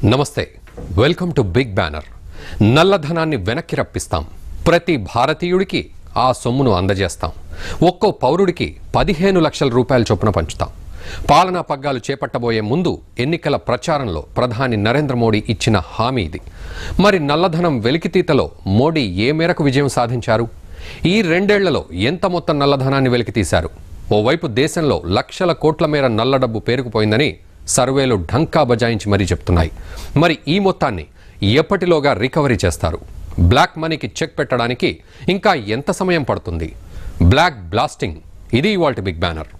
నమస్తే welcome to big banner నల్లధనాన్ని వెనక్కి రప్పిస్తాం ప్రతి భారతీయుడికి ఆ సొమ్మును అందజేస్తాం ఒక్కో పౌరుడికి పదిహేను లక్షల రూపాయల చొప్పున పంచుతాం పాలనా పగ్గాలు చేపట్టబోయే ముందు ఎన్నికల ప్రచారంలో ప్రధాని నరేంద్ర మోడీ ఇచ్చిన హామీ ఇది మరి నల్లధనం వెలికితీతలో మోడీ ఏ మేరకు విజయం సాధించారు ఈ రెండేళ్లలో ఎంత మొత్తం నల్లధనాన్ని వెలికితీశారు ఓవైపు దేశంలో లక్షల కోట్ల మేర నల్ల డబ్బు పేరుకుపోయిందని సర్వేలు ఢంకా బజాయించి మరీ చెప్తున్నాయి మరి ఈ మొత్తాన్ని ఎప్పటిలోగా రికవరీ చేస్తారు బ్లాక్ మనీకి చెక్ పెట్టడానికి ఇంకా ఎంత సమయం పడుతుంది బ్లాక్ బ్లాస్టింగ్ ఇది ఇవాల్టి బిగ్ బ్యానర్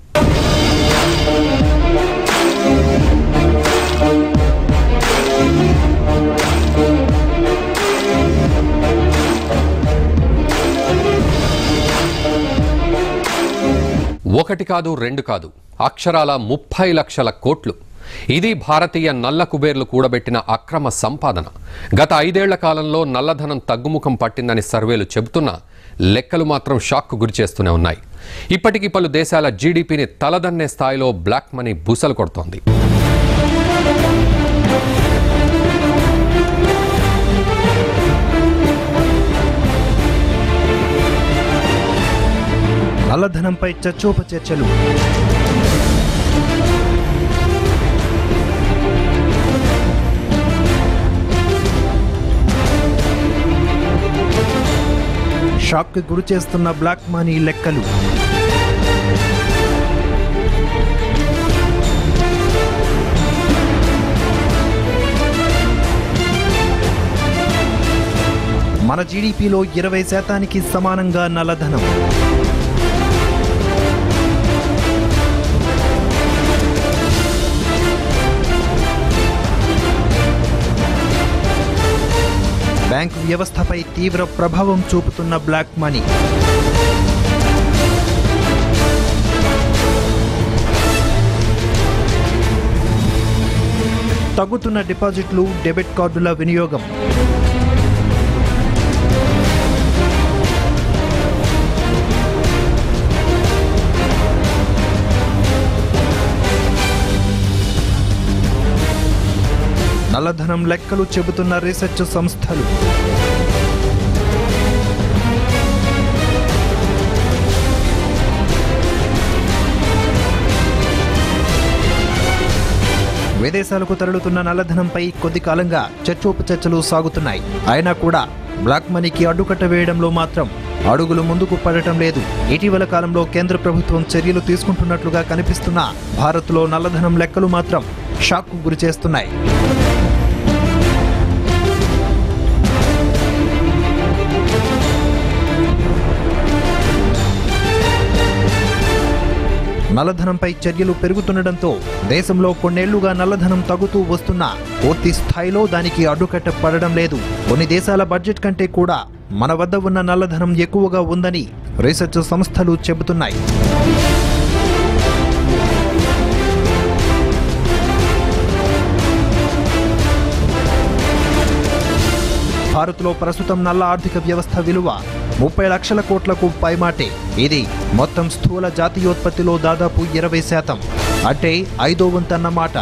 ఒకటి కాదు రెండు కాదు అక్షరాల ముప్పై లక్షల కోట్లు ఇది భారతీయ నల్ల కుబేర్లు కూడబెట్టిన అక్రమ సంపాదన గత ఐదేళ్ల కాలంలో నల్లధనం తగ్గుముఖం పట్టిందని సర్వేలు చెబుతున్నా లెక్కలు మాత్రం షాక్కు గురిచేస్తూనే ఉన్నాయి ఇప్పటికీ పలు దేశాల జీడీపీని తలదన్నే స్థాయిలో బ్లాక్ మనీ బూసలు కొడుతోంది నల్లధనంపై చర్చోపచర్చలు షాక్ గురి చేస్తున్న బ్లాక్ మనీ లెక్కలు మన జీడిపిలో ఇరవై శాతానికి సమానంగా నల్లధనం బ్యాంకు వ్యవస్థపై తీవ్ర ప్రభావం చూపుతున్న బ్లాక్ మనీ తగ్గుతున్న డిపాజిట్లు డెబిట్ కార్డుల వినియోగం నల్లధనం లెక్కలు చెబుతున్న రీసెర్చ్ సంస్థలు విదేశాలకు తరలుతున్న నల్లధనంపై కొద్ది కాలంగా చర్చోపచర్చలు సాగుతున్నాయి అయినా కూడా బ్లాక్ మనీకి అడ్డుకట్ట వేయడంలో మాత్రం అడుగులు ముందుకు పడటం లేదు ఇటీవల కాలంలో కేంద్ర ప్రభుత్వం చర్యలు తీసుకుంటున్నట్లుగా కనిపిస్తున్న భారత్లో నల్లధనం లెక్కలు మాత్రం షాక్కు గురిచేస్తున్నాయి నల్లధనంపై చర్యలు పెరుగుతుండటంతో దేశంలో కొన్నేళ్లుగా నల్లధనం తగ్గుతూ వస్తున్నా పూర్తి స్థాయిలో దానికి అడ్డుకట్ట పడడం లేదు కొన్ని దేశాల బడ్జెట్ కంటే కూడా మన వద్ద ఉన్న నల్లధనం ఎక్కువగా ఉందని రీసెర్చ్ సంస్థలు చెబుతున్నాయి భారత్లో ప్రస్తుతం నల్ల ఆర్థిక వ్యవస్థ విలువ ముప్పై లక్షల కోట్లకు పైమాటే ఇది మొత్తం స్థూల జాతీయోత్పత్తిలో దాదాపు ఇరవై శాతం అంటే ఐదో వంతన్నమాట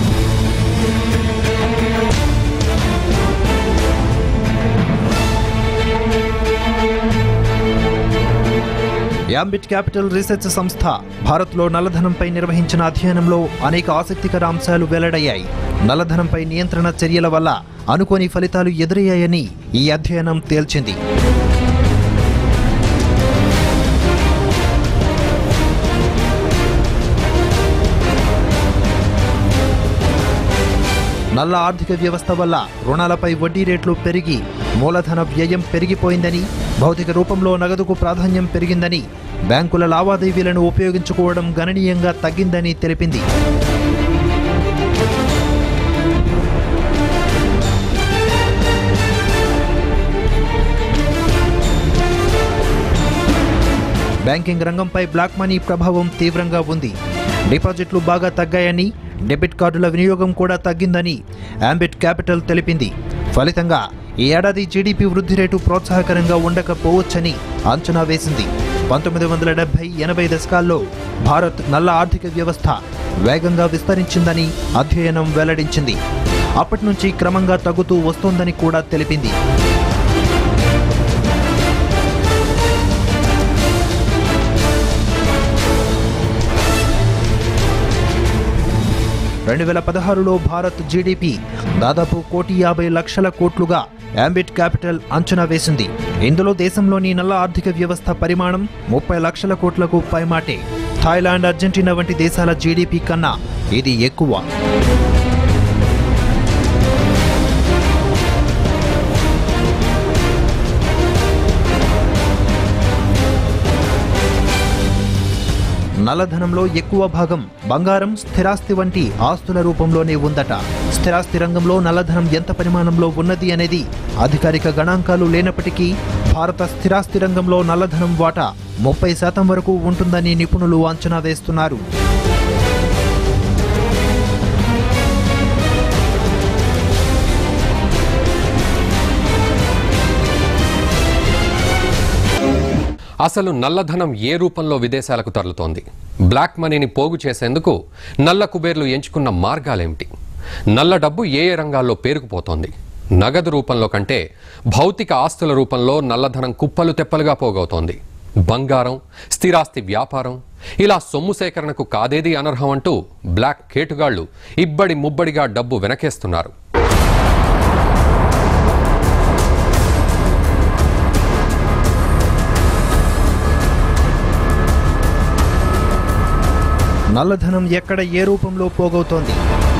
యాంబిట్ క్యాపిటల్ రీసెర్చ్ సంస్థ భారత్లో నల్లధనంపై నిర్వహించిన అధ్యయనంలో అనేక ఆసక్తికర అంశాలు వెల్లడయ్యాయి నల్లధనంపై నియంత్రణ చర్యల వల్ల అనుకోని ఫలితాలు ఎదురయ్యాయని ఈ అధ్యయనం తేల్చింది నల్ల ఆర్థిక వ్యవస్థ వల్ల రుణాలపై వడ్డీ రేట్లు పెరిగి మూలధన వ్యయం పెరిగిపోయిందని భౌతిక రూపంలో నగదుకు ప్రాధాన్యం పెరిగిందని బ్యాంకుల లావాదేవీలను ఉపయోగించుకోవడం గణనీయంగా తగ్గిందని తెలిపింది బ్యాంకింగ్ రంగంపై బ్లాక్ మనీ ప్రభావం తీవ్రంగా ఉంది డిపాజిట్లు బాగా తగ్గాయని డెబిట్ కార్డుల వినియోగం కూడా తగ్గిందని అంబిట్ క్యాపిటల్ తెలిపింది ఫలితంగా ఈ ఏడాది జీడీపీ వృద్ధి రేటు ప్రోత్సాహకరంగా ఉండకపోవచ్చని అంచనా వేసింది పంతొమ్మిది వందల డెబ్బై ఎనభై దశకాల్లో భారత్ నల్ల ఆర్థిక వ్యవస్థ వేగంగా విస్తరించిందని అధ్యయనం వెల్లడించింది అప్పటి నుంచి క్రమంగా తగ్గుతూ వస్తోందని కూడా తెలిపింది రెండు వేల పదహారులో భారత్ జీడిపి దాదాపు కోటి యాభై లక్షల కోట్లుగా అంబిట్ క్యాపిటల్ అంచనా వేసింది ఇందులో దేశంలోని నల్ల ఆర్థిక వ్యవస్థ పరిమాణం ముప్పై లక్షల కోట్లకు పైమాటే థాయిలాండ్ అర్జెంటీనా వంటి దేశాల జీడిపి కన్నా ఇది ఎక్కువ నల్లధనంలో ఎక్కువ భాగం బంగారం స్థిరాస్తి వంటి ఆస్తుల రూపంలోనే ఉందట స్థిరాస్తి రంగంలో నల్లధనం ఎంత పరిమాణంలో ఉన్నది అనేది అధికారిక గణాంకాలు లేనప్పటికీ భారత స్థిరాస్తి రంగంలో నల్లధనం వాటా ముప్పై శాతం వరకు ఉంటుందని నిపుణులు అంచనా వేస్తున్నారు అసలు నల్లధనం ఏ రూపంలో విదేశాలకు తరలుతోంది బ్లాక్ మనీని పోగు చేసేందుకు నల్ల కుబేర్లు ఎంచుకున్న మార్గాలేమిటి నల్ల డబ్బు ఏ ఏ రంగాల్లో పేరుకుపోతోంది నగదు రూపంలో కంటే భౌతిక ఆస్తుల రూపంలో నల్లధనం కుప్పలు తెప్పలుగా పోగవుతోంది బంగారం స్థిరాస్తి వ్యాపారం ఇలా సొమ్ము సేకరణకు కాదేది అనర్హం అంటూ బ్లాక్ కేటుగాళ్లు ఇబ్బడి ముబ్బడిగా డబ్బు వెనకేస్తున్నారు నల్లధనం ఎక్కడ ఏ రూపంలో పోగవుతోంది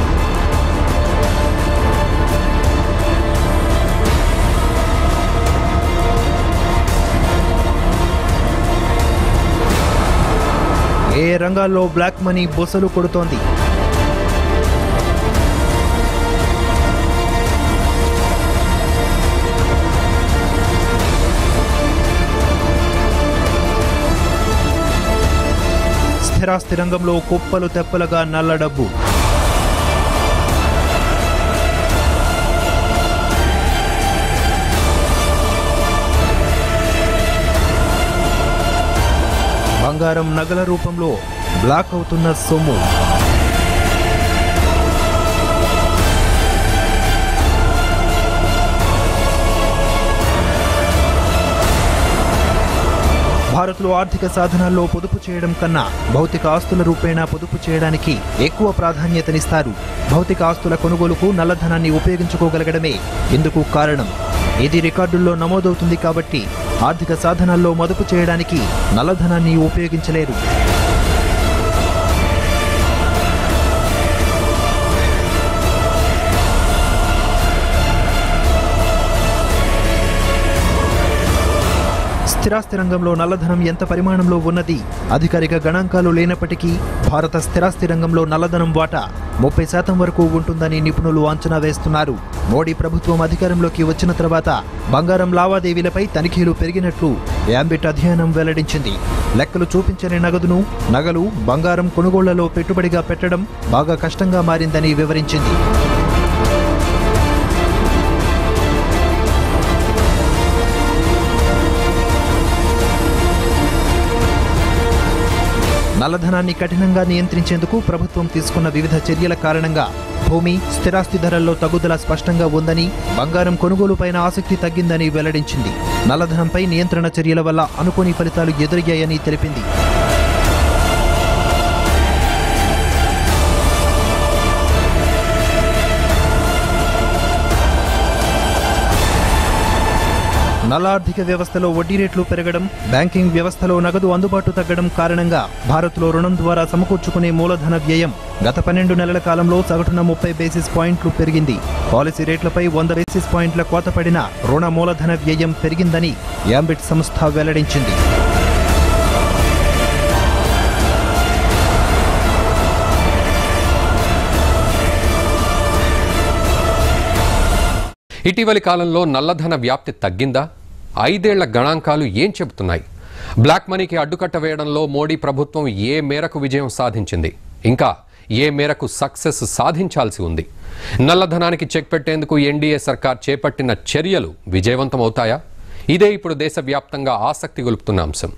ఏ రంగాల్లో బ్లాక్ మనీ బొసలు కొడుతోంది స్థిరాస్తి రంగంలో కుప్పలు తెప్పలుగా నల్ల డబ్బు బంగారం నగల రూపంలో బ్లాక్ అవుతున్న సొమ్ము భారత్లో ఆర్థిక సాధనాల్లో పొదుపు చేయడం కన్నా భౌతిక ఆస్తుల రూపేణా పొదుపు చేయడానికి ఎక్కువ ప్రాధాన్యతనిస్తారు భౌతిక ఆస్తుల కొనుగోలుకు నల్లధనాన్ని ఉపయోగించుకోగలగడమే ఇందుకు కారణం ఇది రికార్డుల్లో నమోదవుతుంది కాబట్టి ఆర్థిక సాధనాల్లో మదుపు చేయడానికి నల్లధనాన్ని ఉపయోగించలేరు స్థిరాస్తి రంగంలో నల్లధనం ఎంత పరిమాణంలో ఉన్నది అధికారిక గణాంకాలు లేనప్పటికీ భారత స్థిరాస్తి రంగంలో నల్లధనం వాటా ముప్పై శాతం వరకు ఉంటుందని నిపుణులు అంచనా వేస్తున్నారు మోడీ ప్రభుత్వం అధికారంలోకి వచ్చిన తర్వాత బంగారం లావాదేవీలపై తనిఖీలు పెరిగినట్లు యాంబిట్ అధ్యయనం వెల్లడించింది లెక్కలు చూపించని నగదును నగలు బంగారం కొనుగోళ్లలో పెట్టుబడిగా పెట్టడం బాగా కష్టంగా మారిందని వివరించింది నల్లధనాన్ని కఠినంగా నియంత్రించేందుకు ప్రభుత్వం తీసుకున్న వివిధ చర్యల కారణంగా భూమి స్థిరాస్తి ధరల్లో తగ్గుదల స్పష్టంగా ఉందని బంగారం కొనుగోలుపైన ఆసక్తి తగ్గిందని వెల్లడించింది నల్లధనంపై నియంత్రణ చర్యల వల్ల అనుకోని ఫలితాలు ఎదురయ్యాయని తెలిపింది నల్ల ఆర్థిక వ్యవస్థలో వడ్డీ రేట్లు పెరగడం బ్యాంకింగ్ వ్యవస్థలో నగదు అందుబాటు తగ్గడం కారణంగా భారత్లో రుణం ద్వారా సమకూర్చుకునే మూలధన వ్యయం గత పన్నెండు నెలల కాలంలో సగటున ముప్పై బేసిస్ పాయింట్లు పెరిగింది పాలసీ రేట్లపై వంద బేసిస్ పాయింట్ల కోత పడిన రుణ మూలధన వ్యయం పెరిగిందని యాంబిట్ సంస్థ వెల్లడించింది ఇటీవలి కాలంలో నల్లధన వ్యాప్తి తగ్గిందా ఐదేళ్ల గణాంకాలు ఏం చెబుతున్నాయి బ్లాక్ మనీకి అడ్డుకట్ట వేయడంలో మోడీ ప్రభుత్వం ఏ మేరకు విజయం సాధించింది ఇంకా ఏ మేరకు సక్సెస్ సాధించాల్సి ఉంది నల్లధనానికి చెక్ పెట్టేందుకు ఎన్డీఏ సర్కార్ చేపట్టిన చర్యలు విజయవంతమవుతాయా ఇదే ఇప్పుడు దేశవ్యాప్తంగా ఆసక్తి గొలుపుతున్న అంశం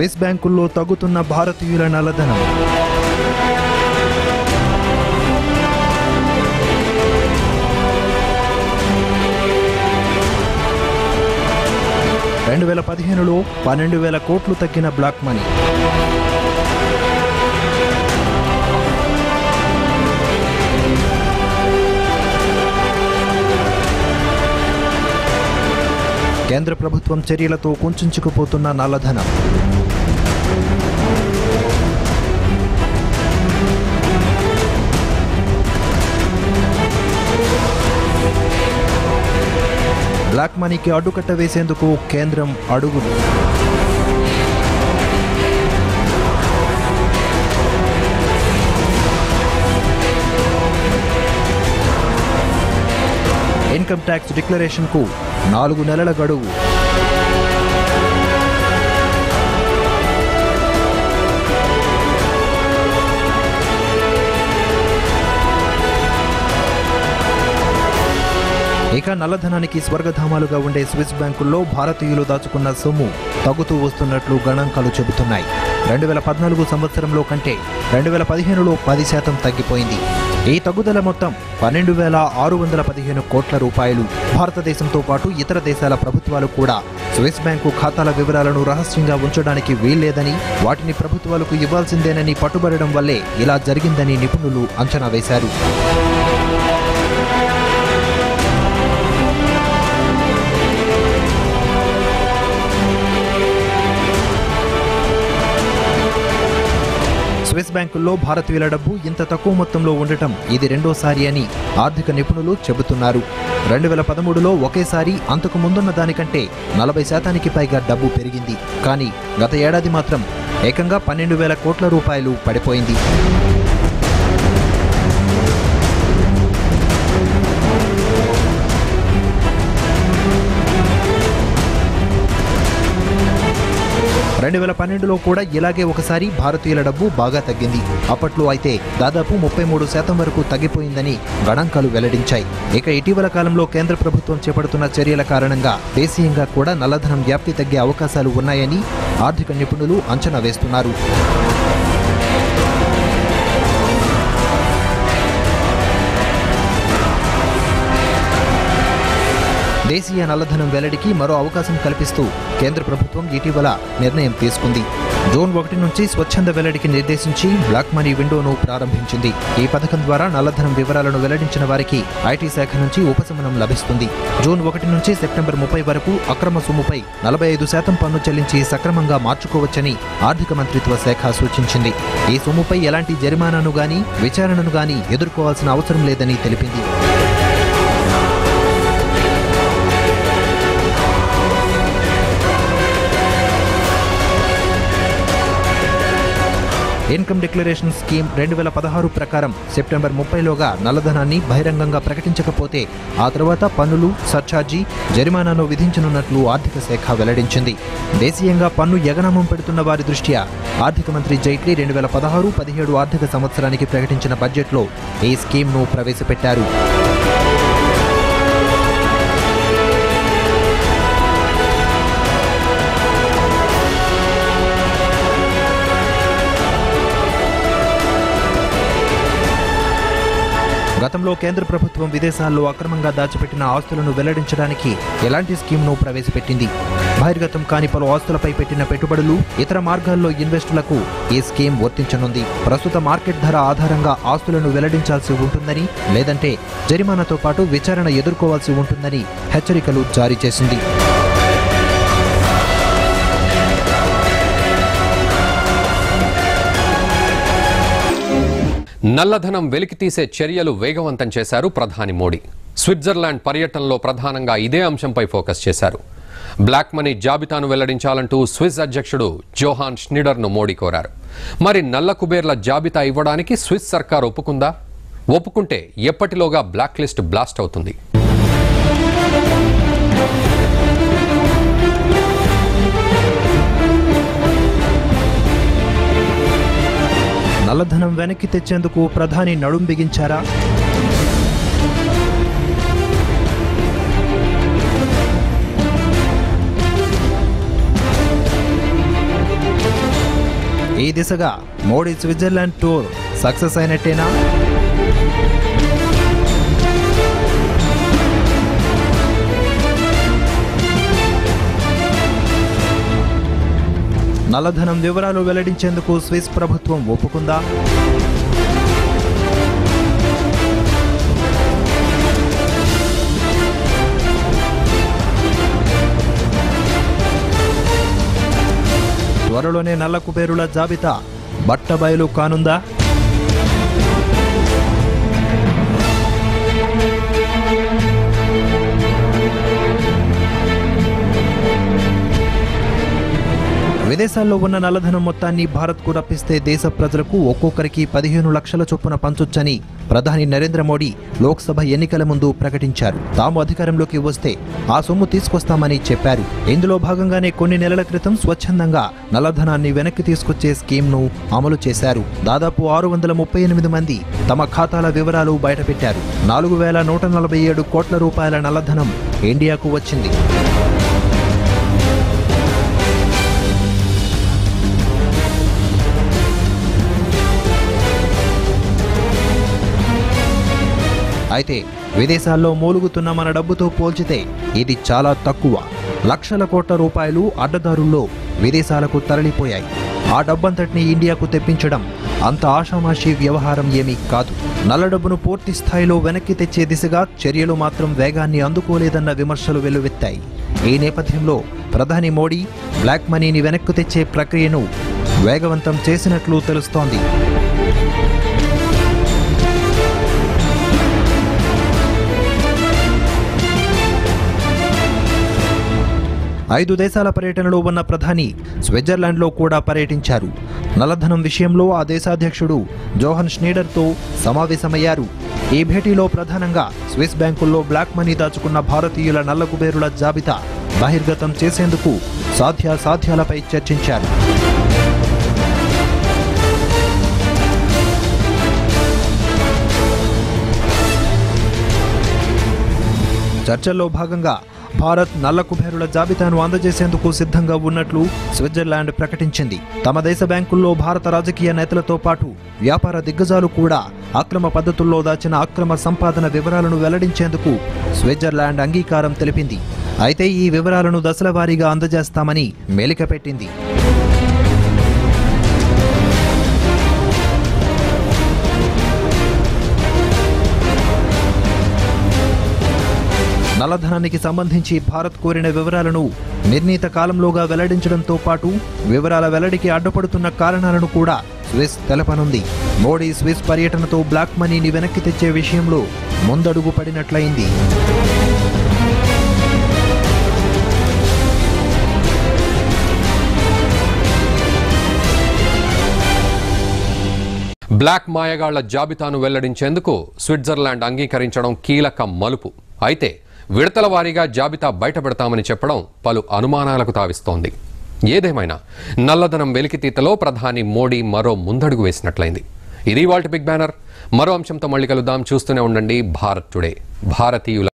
స్విస్ బ్యాంకుల్లో తగ్గుతున్న భారతీయుల నల్లధనం రెండు వేల పదిహేనులో పన్నెండు వేల కోట్లు తగ్గిన బ్లాక్ మనీ కేంద్ర ప్రభుత్వం చర్యలతో కుంచుకుపోతున్న నల్లధనం బ్లాక్ మనీకి అడ్డుకట్ట వేసేందుకు కేంద్రం అడుగులు ఇన్కమ్ ట్యాక్స్ డిక్లరేషన్కు నాలుగు నెలల గడువు ఇక నల్లధనానికి స్వర్గధామాలుగా ఉండే స్విస్ బ్యాంకుల్లో భారతీయులు దాచుకున్న సొమ్ము తగ్గుతూ వస్తున్నట్లు గణాంకాలు చెబుతున్నాయి రెండు వేల పద్నాలుగు సంవత్సరంలో కంటే రెండు వేల పదిహేనులో పది శాతం తగ్గిపోయింది ఈ తగ్గుదల మొత్తం పన్నెండు వేల ఆరు వందల పదిహేను కోట్ల రూపాయలు భారతదేశంతో పాటు ఇతర దేశాల ప్రభుత్వాలు కూడా స్విస్ బ్యాంకు ఖాతాల వివరాలను రహస్యంగా ఉంచడానికి వీల్లేదని వాటిని ప్రభుత్వాలకు ఇవ్వాల్సిందేనని పట్టుబడడం వల్లే ఇలా జరిగిందని నిపుణులు అంచనా వేశారు స్విస్ బ్యాంకుల్లో భారతీయుల డబ్బు ఇంత తక్కువ మొత్తంలో ఉండటం ఇది రెండోసారి అని ఆర్థిక నిపుణులు చెబుతున్నారు రెండు వేల పదమూడులో ఒకేసారి అంతకు ముందున్న దానికంటే నలభై శాతానికి పైగా డబ్బు పెరిగింది కానీ గత ఏడాది మాత్రం ఏకంగా పన్నెండు వేల కోట్ల రూపాయలు పడిపోయింది రెండు వేల పన్నెండులో కూడా ఇలాగే ఒకసారి భారతీయుల డబ్బు బాగా తగ్గింది అప్పట్లో అయితే దాదాపు ముప్పై మూడు శాతం వరకు తగ్గిపోయిందని గణాంకాలు వెల్లడించాయి ఇక ఇటీవల కాలంలో కేంద్ర ప్రభుత్వం చేపడుతున్న చర్యల కారణంగా దేశీయంగా కూడా నల్లధనం వ్యాప్తి తగ్గే అవకాశాలు ఉన్నాయని ఆర్థిక నిపుణులు అంచనా వేస్తున్నారు దేశీయ నల్లధనం వెల్లడికి మరో అవకాశం కల్పిస్తూ కేంద్ర ప్రభుత్వం ఇటీవల నిర్ణయం తీసుకుంది జూన్ ఒకటి నుంచి స్వచ్ఛంద వెల్లడికి నిర్దేశించి బ్లాక్ మనీ విండోను ప్రారంభించింది ఈ పథకం ద్వారా నల్లధనం వివరాలను వెల్లడించిన వారికి ఐటీ శాఖ నుంచి ఉపశమనం లభిస్తుంది జూన్ ఒకటి నుంచి సెప్టెంబర్ ముప్పై వరకు అక్రమ సొమ్ముపై నలభై ఐదు శాతం పన్ను చెల్లించి సక్రమంగా మార్చుకోవచ్చని ఆర్థిక మంత్రిత్వ శాఖ సూచించింది ఈ సొమ్ముపై ఎలాంటి జరిమానాను గాని విచారణను గాని ఎదుర్కోవాల్సిన అవసరం లేదని తెలిపింది ఇన్కమ్ డిక్లరేషన్ స్కీమ్ రెండు వేల పదహారు ప్రకారం సెప్టెంబర్ ముప్పైలోగా నల్లధనాన్ని బహిరంగంగా ప్రకటించకపోతే ఆ తర్వాత పన్నులు సర్ఛార్జీ జరిమానాను విధించనున్నట్లు ఆర్థిక శాఖ వెల్లడించింది దేశీయంగా పన్ను ఎగనామం పెడుతున్న వారి దృష్ట్యా ఆర్థిక మంత్రి జైట్లీ రెండు వేల పదహారు పదిహేడు ఆర్థిక సంవత్సరానికి ప్రకటించిన బడ్జెట్లో ఈ స్కీమ్ను ప్రవేశపెట్టారు గతంలో కేంద్ర ప్రభుత్వం విదేశాల్లో అక్రమంగా దాచిపెట్టిన ఆస్తులను వెల్లడించడానికి ఎలాంటి స్కీమ్ను ప్రవేశపెట్టింది బహిర్గతం కాని పలు ఆస్తులపై పెట్టిన పెట్టుబడులు ఇతర మార్గాల్లో ఇన్వెస్టులకు ఈ స్కీమ్ వర్తించనుంది ప్రస్తుత మార్కెట్ ధర ఆధారంగా ఆస్తులను వెల్లడించాల్సి ఉంటుందని లేదంటే జరిమానాతో పాటు విచారణ ఎదుర్కోవాల్సి ఉంటుందని హెచ్చరికలు జారీ చేసింది నల్లధనం వెలికితీసే చర్యలు వేగవంతం చేశారు ప్రధాని మోడీ స్విట్జర్లాండ్ పర్యటనలో ప్రధానంగా ఇదే అంశంపై ఫోకస్ చేశారు బ్లాక్ మనీ జాబితాను వెల్లడించాలంటూ స్విస్ అధ్యక్షుడు జోహాన్ షినిడర్ను మోడీ కోరారు మరి నల్ల కుబేర్ల జాబితా ఇవ్వడానికి స్విస్ సర్కార్ ఒప్పుకుందా ఒప్పుకుంటే ఎప్పటిలోగా బ్లాక్ లిస్ట్ బ్లాస్ట్ అవుతుంది నల్లధనం వెనక్కి తెచ్చేందుకు ప్రధాని నడుం బిగించారా ఈ దిశగా మోడీ స్విట్జర్లాండ్ టూర్ సక్సెస్ అయినట్టేనా నల్లధనం వివరాలు వెల్లడించేందుకు స్విస్ ప్రభుత్వం ఒప్పుకుందా త్వరలోనే నల్ల కుబేరుల జాబితా బట్టబయలు కానుందా విదేశాల్లో ఉన్న నల్లధనం మొత్తాన్ని భారత్కు రప్పిస్తే దేశ ప్రజలకు ఒక్కొక్కరికి పదిహేను లక్షల చొప్పున పంచొచ్చని ప్రధాని నరేంద్ర మోడీ లోక్సభ ఎన్నికల ముందు ప్రకటించారు తాము అధికారంలోకి వస్తే ఆ సొమ్ము తీసుకొస్తామని చెప్పారు ఇందులో భాగంగానే కొన్ని నెలల క్రితం స్వచ్ఛందంగా నల్లధనాన్ని వెనక్కి తీసుకొచ్చే స్కీమ్ను అమలు చేశారు దాదాపు ఆరు వందల ముప్పై ఎనిమిది మంది తమ ఖాతాల వివరాలు బయటపెట్టారు నాలుగు వేల నూట నలభై ఏడు కోట్ల రూపాయల నల్లధనం ఇండియాకు వచ్చింది అయితే విదేశాల్లో మూలుగుతున్న మన డబ్బుతో పోల్చితే ఇది చాలా తక్కువ లక్షల కోట్ల రూపాయలు అడ్డదారుల్లో విదేశాలకు తరలిపోయాయి ఆ డబ్బంతటిని ఇండియాకు తెప్పించడం అంత ఆషామాషీ వ్యవహారం ఏమీ కాదు నల్ల డబ్బును పూర్తి స్థాయిలో వెనక్కి తెచ్చే దిశగా చర్యలు మాత్రం వేగాన్ని అందుకోలేదన్న విమర్శలు వెల్లువెత్తాయి ఈ నేపథ్యంలో ప్రధాని మోడీ బ్లాక్ మనీని వెనక్కు తెచ్చే ప్రక్రియను వేగవంతం చేసినట్లు తెలుస్తోంది ఐదు దేశాల పర్యటనలో ఉన్న ప్రధాని స్విట్జర్లాండ్లో కూడా పర్యటించారు నల్లధనం విషయంలో ఆ దేశాధ్యక్షుడు జోహన్ స్నీడర్తో సమావేశమయ్యారు ఈ భేటీలో ప్రధానంగా స్విస్ బ్యాంకుల్లో బ్లాక్ మనీ దాచుకున్న భారతీయుల నల్ల కుబేరుల జాబితా బహిర్గతం చేసేందుకు సాధ్యాసాధ్యాలపై చర్చించారు చర్చల్లో భాగంగా భారత్ నల్ల కుబేరుల జాబితాను అందజేసేందుకు సిద్ధంగా ఉన్నట్లు స్విట్జర్లాండ్ ప్రకటించింది తమ దేశ బ్యాంకుల్లో భారత రాజకీయ నేతలతో పాటు వ్యాపార దిగ్గజాలు కూడా అక్రమ పద్ధతుల్లో దాచిన అక్రమ సంపాదన వివరాలను వెల్లడించేందుకు స్విట్జర్లాండ్ అంగీకారం తెలిపింది అయితే ఈ వివరాలను దశల వారీగా అందజేస్తామని మేలిక పెట్టింది నల్లధనానికి సంబంధించి భారత్ కోరిన వివరాలను నిర్ణీత కాలంలోగా వెల్లడించడంతో పాటు వివరాల వెల్లడికి అడ్డుపడుతున్న కారణాలను కూడా స్విస్ తెలపనుంది మోడీ స్విస్ పర్యటనతో బ్లాక్ మనీని వెనక్కి తెచ్చే విషయంలో ముందడుగు పడినట్లయింది బ్లాక్ మాయగాళ్ల జాబితాను వెల్లడించేందుకు స్విట్జర్లాండ్ అంగీకరించడం కీలక మలుపు అయితే విడతల వారీగా జాబితా బయటపెడతామని చెప్పడం పలు అనుమానాలకు తావిస్తోంది ఏదేమైనా నల్లధనం వెలికితీతలో ప్రధాని మోడీ మరో ముందడుగు వేసినట్లయింది ఇది వాల్ట్ బిగ్ బ్యానర్ మరో అంశంతో మళ్ళీ కలుద్దాం చూస్తూనే ఉండండి భారత్ టుడే భారతీయుల